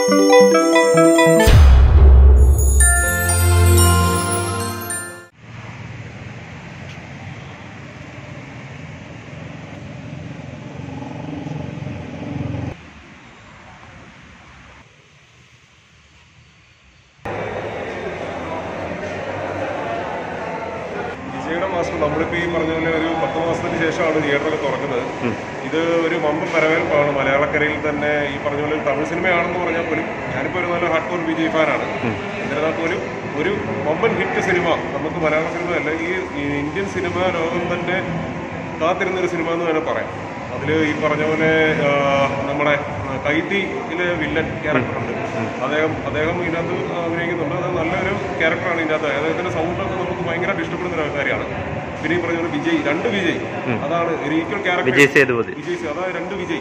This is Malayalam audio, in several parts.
വിജയുടെ മാസം നമ്മളിപ്പോൾ ഈ പറഞ്ഞ പോലെ ഒരു പത്ത് മാസത്തിന് ശേഷമാണ് തിയേറ്ററൊക്കെ തുറക്കുന്നത് ഇത് ഒരു വമ്പൻ വരവേൽപ്പാണ് മലയാളക്കരയിൽ തന്നെ ഈ പറഞ്ഞ പോലെ ഒരു തമിഴ് സിനിമയാണെന്ന് പറഞ്ഞാൽ പോലും ഞാനിപ്പോൾ ഒരു നല്ല ഹാർഡ് കോർ വിജയ് ഫാനാണ് എന്നിരുന്നാൽ പോലും ഒരു വമ്പൻ ഹിറ്റ് സിനിമ നമുക്ക് മലയാള സിനിമയല്ല ഈ ഈ ഇന്ത്യൻ സിനിമ ലോകം തന്നെ കാത്തിരുന്ന ഒരു സിനിമ എന്ന് വേണേൽ പറയാം അതിൽ ഈ പറഞ്ഞ പോലെ ആ, നമ്മുടെ കൈത്തിയിലെ വില്ലൻ ക്യാരക്ടറുണ്ട് അദ്ദേഹം അദ്ദേഹം ഇതിനകത്ത് അഭിനയിക്കുന്നുണ്ട് അത് നല്ലൊരു ക്യാരക്ടറാണ് ഇതിനകത്ത് അദ്ദേഹത്തിന്റെ സൗണ്ടൊക്കെ നമുക്ക് ഭയങ്കരമായിട്ട് ഇഷ്ടപ്പെടുന്ന ഒരു കാര്യമാണ് പിന്നെ ഈ പറഞ്ഞ പോലെ വിജയ് രണ്ട് വിജയ് അതാണ് ഒരു ഈക്വൽ ക്യാരക്ടർ വിജയ് സേതുപതി വിജയ് സേ- അതായത് രണ്ട് വിജയ്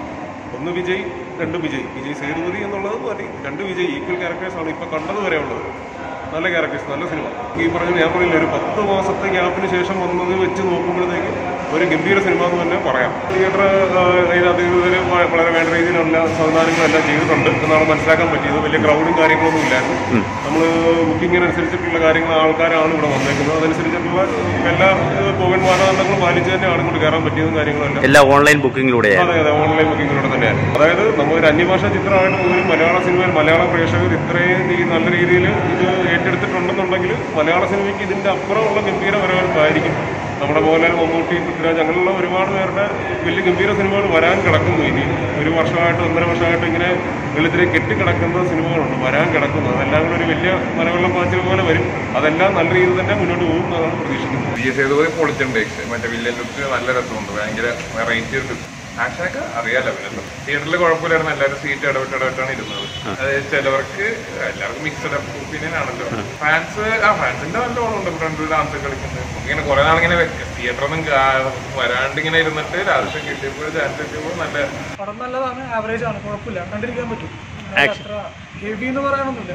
ഒന്ന് വിജയ് രണ്ട് വിജയ് വിജയ് സേതുപതി എന്നുള്ളത് മതി രണ്ട് വിജയ് ഈക്വൽ ക്യാരക്ടേഴ്സ് ആണ് ഇപ്പൊ കണ്ടത് വരെ ഉള്ളത് നല്ല ക്യാരക്ടേഴ്സ് നല്ല സിനിമ ഈ പറഞ്ഞ ഞാൻ പറഞ്ഞില്ല ഒരു പത്ത് മാസത്തെ ഗ്യാപ്പിന് ശേഷം വന്നത് വെച്ച് നോക്കുമ്പോഴത്തേക്ക് ഒരു ഗംഭീര സിനിമ എന്ന് തന്നെ പറയാം തിയേറ്റർ അതിനകത്ത് ഇവര് വ- വളരെ വേണ്ട രീതിയിലുള്ള സംവിധാനങ്ങളെല്ലാം ചെയ്തിട്ടുണ്ട് എന്നാണ് മനസ്സിലാക്കാൻ പറ്റിയത് വലിയ ക്രൗഡും കാര്യങ്ങളൊന്നും ഇല്ലായിരുന്നു നമ്മൾ ബുക്കിങ്ങിനനുസരിച്ചിട്ടുള്ള കാര്യങ്ങൾ ആൾക്കാരാണ് ഇവിടെ വന്നേക്കുന്നത് അതനുസരിച്ചിട്ടുള്ള എല്ലാ ഏഹ്, കോവിഡ് മാനദണ്ഡങ്ങൾ പാലിച്ച് തന്നെയാണ് ഇങ്ങോട്ട് കയറാൻ പറ്റിയതും കാര്യങ്ങളെല്ലാം എല്ലാം ഓൺലൈൻ ബുക്കിങ്ങിലൂടെയാണ് അതെ അതെ ഓൺലൈൻ ബുക്കിങ്ങിലൂടെ തന്നെയാണ് അതായത് നമ്മൾ ഒരു അന്യഭാഷാ ചിത്രമായിട്ട് പോലും മലയാള സിനിമയിൽ മലയാള പ്രേക്ഷകർ ഇത്രയും ഈ നല്ല രീതിയിൽ ഇത് ഏറ്റെടുത്തിട്ടുണ്ടെന്നുണ്ടെങ്കിൽ മലയാള സിനിമയ്ക്ക് ഇതിന്റെ അപ്പുറമുള്ള ഗംഭീര വരവേൽപ്പായിരിക്കും നമ്മുടെ പോലെ മമ്മൂട്ടി പൃഥ്വിരാജ് അങ്ങനെയുള്ള ഒരുപാട് പേരുടെ വലിയ ഗംഭീര സിനിമകൾ വരാൻ കിടക്കുന്നു ഇനി ഒരു വർഷമായിട്ട് ഒന്നര വർഷമായിട്ട് ഇങ്ങനെ വെളുത്തിരെ കെട്ടിക്കിടക്കുന്ന സിനിമകളുണ്ട് വരാൻ കിടക്കുന്നു അതെല്ലാം കൂടെ ഒരു വലിയ മലവെള്ളം പാച്ചിൽ പോലെ വരും അതെല്ലാം നല്ല രീതിയിൽ തന്നെ മുന്നോട്ട് പോകും എന്നാണ് പ്രതീക്ഷിക്കുന്നത് വിജയ് സേതുപതി പൊളിച്ചിട്ടുണ്ട് മറ്റേ വില്ലൻ ലുക്ക് നല്ല രസമുണ്ട് ഭയങ്കര വെറൈറ്റി ഉണ്ട് ആക്ഷനൊക്കെ അറിയാലോ പിന്നെ തിയേറ്ററിൽ കുഴപ്പമില്ലായിരുന്നു എല്ലാവരും സീറ്റ് ഇടവിട്ട് ഇടവിട്ടാണ് ഇരുന്നത് അത് ചിലവർക്ക് എല്ലാവർക്കും മിക്സഡ് ഒപ്പീനിയൻ ആണല്ലോ ഫാൻസ് ആ ഫാൻസിന്റെ നല്ല ഓണമുണ്ട് ഫ്രണ്ട് ഡാൻസ് കളിക്കുന്നത് ഇങ്ങനെ കുറെ നാളിങ്ങനെ തിയേറ്ററൊന്നും വരാണ്ട് ഇങ്ങനെ ഇരുന്നിട്ട് ലാസ്റ്റ് കിട്ടിയപ്പോൾ ചാൻസ് കിട്ടിയപ്പോൾ നല്ല പടം നല്ലതാണ് ആവറേജ് ആണ് കുഴപ്പമില്ല കണ്ടിരിക്കാൻ പറ്റും അല്ലാതെ അത്ര ഹെവി എന്ന് പറയാനൊന്നുമില്ല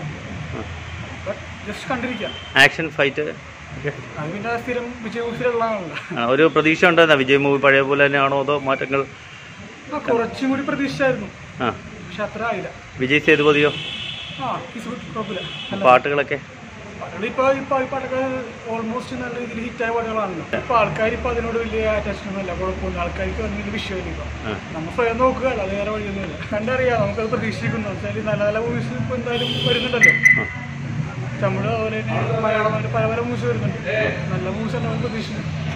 ബട്ട് ജസ്റ്റ് കണ്ടിരിക്കാം ആക്ഷൻ ഫൈറ്റ് അത് പിന്നെ സ്ഥിരം വിജയകൂസിലുള്ളതാണല്ലോ ഒരു പ്രതീക്ഷ ഉണ്ടായിരുന്ന വിജയ് മൂവി പഴയ പോലെ തന്നെയാണോ അതോ മാറ്റങ്ങൾ ആ കുറച്ചും കൂടി പ്രതീക്ഷിച്ചായിരുന്നു ആ പക്ഷെ അത്ര ആയില്ല വിജയ് സേതുപതിയോ ആ ഇസ് ഗുഡ് കുഴപ്പമില്ല നല്ല പാട്ടുകളൊക്കെ പാട്ടുകൾ ഇപ്പൊ ഇപ്പൊ ഈ പാട്ടൊക്കെ ഓൾമോസ്റ്റ് നല്ല രീതിയിൽ ഹിറ്റായ പാട്ടുകളാണല്ലോ ഇപ്പൊ ആൾക്കാർ ഇപ്പൊ അതിനോട് വലിയ അറ്റാച്ച്മെന്റ് അല്ല കുഴപ്പമൊന്നും ആൾക്കാർക്ക് വലിയ വിഷയമില്ല ഇപ്പൊ നമ്മൾ സ്വയം നോക്കുക അല്ലാതെ വേറെ വഴിയൊന്നുമില്ല കണ്ടറിയാം നമുക്കത് പ്രതീക്ഷിക്കുന്നു വെച്ചാൽ നല്ല നല്ല മൂവീസ് ഇപ്പൊ എന്തായാലും വരുന്നുണ്ടല്ലോ തമിഴ് അതുപോലെ തന്നെ മലയാളം അങ്ങനെ പല പല മൂവീസ് വരുന്നുണ്ട് നല്ല മൂവീസ് തന്നെ നമ്മൾ പ്രതീക്ഷിക്കുന്നു